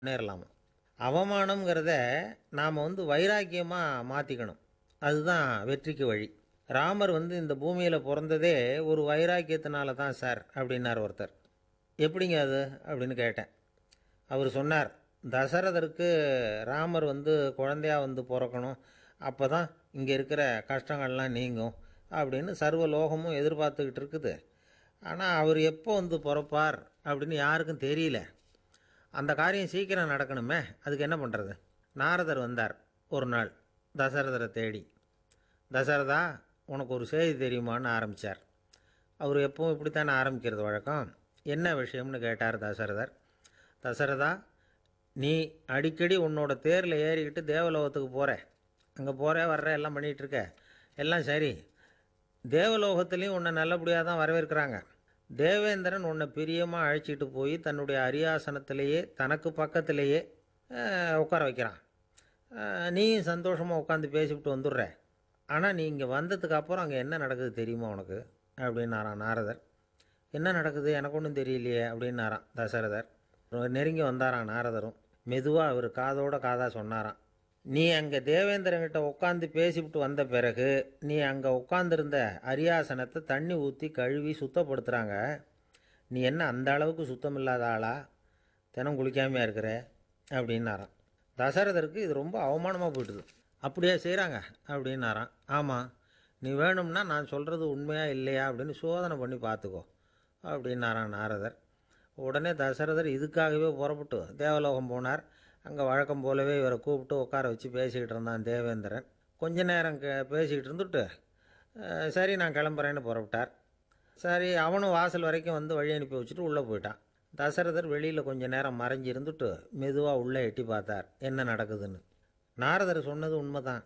முன்னேறலாமா அவமானம்ங்கிறத நாம் வந்து வைராக்கியமாக மாற்றிக்கணும் அதுதான் வெற்றிக்கு வழி ராமர் வந்து இந்த பூமியில் பிறந்ததே ஒரு வைராக்கியத்தினால தான் சார் அப்படின்னார் ஒருத்தர் எப்படிங்க அது அப்படின்னு கேட்டேன் அவர் சொன்னார் தசரதருக்கு ராமர் வந்து குழந்தையா வந்து பிறக்கணும் அப்போ தான் இங்கே இருக்கிற கஷ்டங்கள்லாம் நீங்கும் அப்படின்னு சர்வ லோகமும் எதிர்பார்த்துக்கிட்டு இருக்குது ஆனால் அவர் எப்போ வந்து பிறப்பார் அப்படின்னு யாருக்கும் தெரியல அந்த காரியம் சீக்கிரம் நடக்கணுமே அதுக்கு என்ன பண்ணுறது நாரதர் வந்தார் ஒரு நாள் தசரதரை தேடி தசரதா உனக்கு ஒரு செய்தி தெரியுமான்னு ஆரம்பித்தார் அவர் எப்பவும் இப்படித்தானே ஆரம்பிக்கிறது வழக்கம் என்ன விஷயம்னு கேட்டார் தசரதர் தசரதா நீ அடிக்கடி உன்னோட தேரில் ஏறிக்கிட்டு தேவலோகத்துக்கு போகிற அங்கே போகிற வர்ற எல்லாம் பண்ணிகிட்டு இருக்க எல்லாம் சரி தேவலோகத்துலேயும் உன்னை நல்லபடியாக தான் வரவேற்கிறாங்க தேவேந்திரன் உன்னை பிரியமாக அழைச்சிட்டு போய் தன்னுடைய அரியாசனத்திலேயே தனக்கு பக்கத்திலேயே அஹ், உட்கார வைக்கிறான் அஹ், நீயும் சந்தோஷமாக உட்காந்து பேசிவிட்டு வந்துடுற ஆனால் நீ இங்கே வந்ததுக்கு அப்புறம் அங்கே என்ன நடக்குது தெரியுமா உனக்கு அப்படின்னாராம் நாரதர் என்ன நடக்குது எனக்கு ஒன்றும் தெரியலையே அப்படின்னாராம் தசரதர் நெருங்கி வந்தாராம் நாரதரும் மெதுவாக அவர் காதோட காதாக சொன்னாராம் நீ அங்கே தேவேந்திரங்கிட்ட உட்காந்து பேசிவிட்டு வந்த பிறகு நீ அங்கே உட்காந்துருந்த அரியாசனத்தை தண்ணி ஊற்றி கழுவி சுத்தப்படுத்துகிறாங்க நீ என்ன அந்த அளவுக்கு சுத்தம் இல்லாத ஆளா தினம் குளிக்காமையா இருக்கிற அப்படின்னாராம் தசரதருக்கு இது ரொம்ப அவமானமாக போயிட்டுது அப்படியே செய்கிறாங்க அப்படின்னாராம் ஆமாம் நீ வேணும்னா நான் சொல்கிறது உண்மையா இல்லையா அப்படின்னு சோதனை பண்ணி பார்த்துக்கோ அப்படின்னாராம் நாரதர் உடனே தசரதர் இதுக்காகவே புறப்பட்டு தேவலோகம் போனார் அங்கே வழக்கம் போலவே இவரை கூப்பிட்டு உட்கார வச்சு பேசிக்கிட்டு இருந்தான் தேவேந்திரன் கொஞ்ச நேரம் கே- பேசிக்கிட்டு இருந்துட்டு "அஹ், சரி நான் கிளம்புறேன்னு புறப்பட்டார் சரி அவனும் வாசல் வரைக்கும் வந்து வழி அனுப்பி வச்சுட்டு உள்ளே போயிட்டான் தசரதர் வெளியில் கொஞ்ச நேரம் மறைஞ்சு இருந்துட்டு மெதுவாக உள்ளே எட்டி பார்த்தார் என்ன நடக்குதுன்னு நாரதர் சொன்னது உண்மைதான்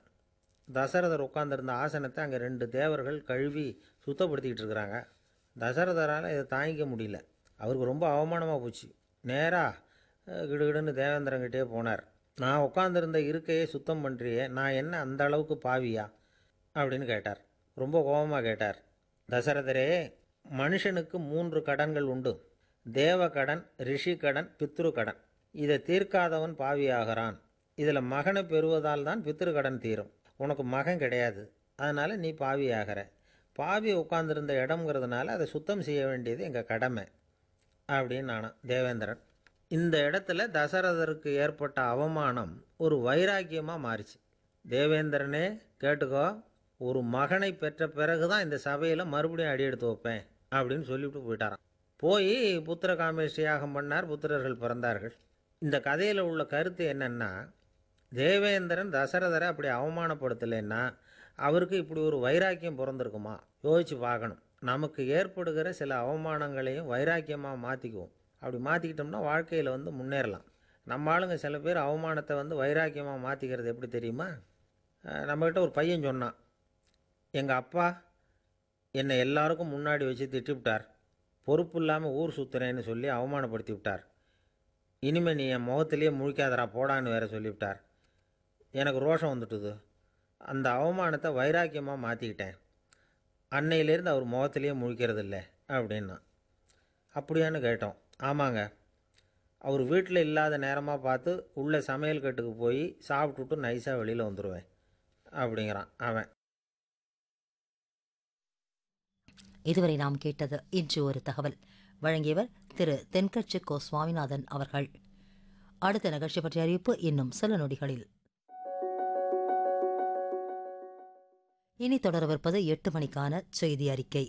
தசரதர் உட்கார்ந்திருந்த ஆசனத்தை அங்கே ரெண்டு தேவர்கள் கழுவி சுத்தப்படுத்திக்கிட்டு இருக்கிறாங்க தசரதரால் இதை தாங்கிக்க முடியல அவருக்கு ரொம்ப அவமானமாக போச்சு நேராக கிடுகிடுன்னு தேவேந்திரங்கிட்டே போனார் நான் உட்காந்துருந்த இருக்கையே சுத்தம் பண்ணுறியே நான் என்ன அந்த அளவுக்கு பாவியா அப்படின்னு கேட்டார் ரொம்ப கோபமாக கேட்டார் தசரதரே மனுஷனுக்கு மூன்று கடன்கள் உண்டு தேவ கடன் ரிஷி கடன் பித்ரு கடன் இதை தீர்க்காதவன் பாவியாகிறான் இதில் மகனை பெறுவதால் தான் பித்ரு கடன் தீரும் உனக்கு மகன் கிடையாது அதனால் நீ பாவியாகிற பாவி உட்கார்ந்திருந்த இடம்ங்கிறதுனால அதை சுத்தம் செய்ய வேண்டியது எங்கள் கடமை அப்படின்னு நானாம் தேவேந்திரன் இந்த இடத்துல தசரதருக்கு ஏற்பட்ட அவமானம் ஒரு வைராக்கியமாக மாறிச்சு தேவேந்திரனே கேட்டுக்கோ ஒரு மகனை பெற்ற பிறகு தான் இந்த சபையில் மறுபடியும் அடி எடுத்து வைப்பேன் அப்படின்னு சொல்லிவிட்டு போயிட்டாராம் போய் புத்திர காமேஷ்டி யாகம் பண்ணார் புத்திரர்கள் பிறந்தார்கள் இந்த கதையில் உள்ள கருத்து என்னன்னா தேவேந்திரன் தசரதரை அப்படி அவமானப்படுத்தலைன்னா அவருக்கு இப்படி ஒரு வைராக்கியம் பிறந்திருக்குமா யோசிச்சு பார்க்கணும் நமக்கு ஏற்படுகிற சில அவமானங்களையும் வைராக்கியமாக மாற்றிக்குவோம் அப்படி மாற்றிக்கிட்டோம்னா வாழ்க்கையில் வந்து முன்னேறலாம் நம்ம ஆளுங்க சில பேர் அவமானத்தை வந்து வைராக்கியமாக மாற்றிக்கிறது எப்படி தெரியுமா அஹ் நம்மக்கிட்ட ஒரு பையன் சொன்னான் எங்கள் அப்பா என்னை எல்லாருக்கும் முன்னாடி வச்சு திட்டிவிட்டார் பொறுப்பு இல்லாமல் ஊர் சுற்றுறேன்னு சொல்லி அவமானப்படுத்தி விட்டார் இனிமேல் நீ என் முகத்திலேயே முழிக்காதடா போடான்னு வேற சொல்லிவிட்டார் எனக்கு ரோஷம் வந்துட்டுது அந்த அவமானத்தை வைராக்கியமாக மாற்றிக்கிட்டேன் அன்னையிலேருந்து அவர் முகத்திலேயே முழிக்கிறது இல்லை அப்படின்னா அப்படியான்னு கேட்டோம் ஆமாங்க அவர் வீட்டில் இல்லாத நேரமாக பார்த்து உள்ள சமையல் கட்டுக்கு போய் சாப்பிட்டுட்டு நைஸாக வெளியில் வந்துடுவேன் அப்படிங்கிறான் அவன் இதுவரை நாம் கேட்டது இன்று ஒரு தகவல் வழங்கியவர் திரு தென்கட்சி கோ சுவாமிநாதன் அவர்கள் அடுத்த நிகழ்ச்சி பற்றிய அறிவிப்பு இன்னும் சில நொடிகளில் இனி தொடரவிருப்பது எட்டு மணிக்கான செய்தி அறிக்கை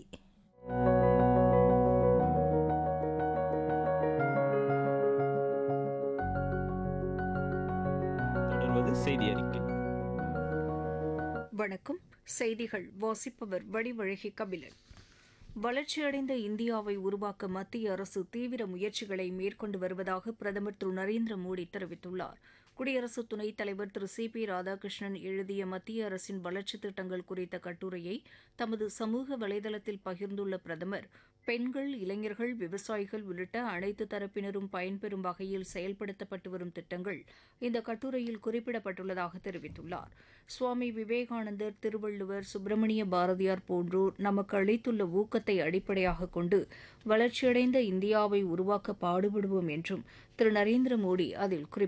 தொடர்வது செய்தி அறிக்கை வணக்கம் செய்திகள் வாசிப்பவர் வடிவழகி கபிலன் வளர்ச்சியடைந்த இந்தியாவை உருவாக்க மத்திய அரசு தீவிர முயற்சிகளை மேற்கொண்டு வருவதாக பிரதமர் திரு நரேந்திர மோடி தெரிவித்துள்ளார் குடியரசு துணைத் தலைவர் திரு சி பி ராதாகிருஷ்ணன் எழுதிய மத்திய அரசின் வளர்ச்சித் திட்டங்கள் குறித்த கட்டுரையை தமது சமூக வலைதளத்தில் பகிர்ந்துள்ள பிரதமர் பெண்கள் இளைஞர்கள் விவசாயிகள் உள்ளிட்ட அனைத்து தரப்பினரும் பயன்பெறும் வகையில் செயல்படுத்தப்பட்டு வரும் திட்டங்கள் இந்த கட்டுரையில் குறிப்பிடப்பட்டுள்ளதாக தெரிவித்துள்ளார் சுவாமி விவேகானந்தர் திருவள்ளுவர் சுப்பிரமணிய பாரதியார் போன்றோர் நமக்கு அளித்துள்ள ஊக்கத்தை அடிப்படையாக கொண்டு வளர்ச்சியடைந்த இந்தியாவை உருவாக்க பாடுபடுவோம் என்றும் திரு நரேந்திர மோடி அதில் குறிப்பிட்டார்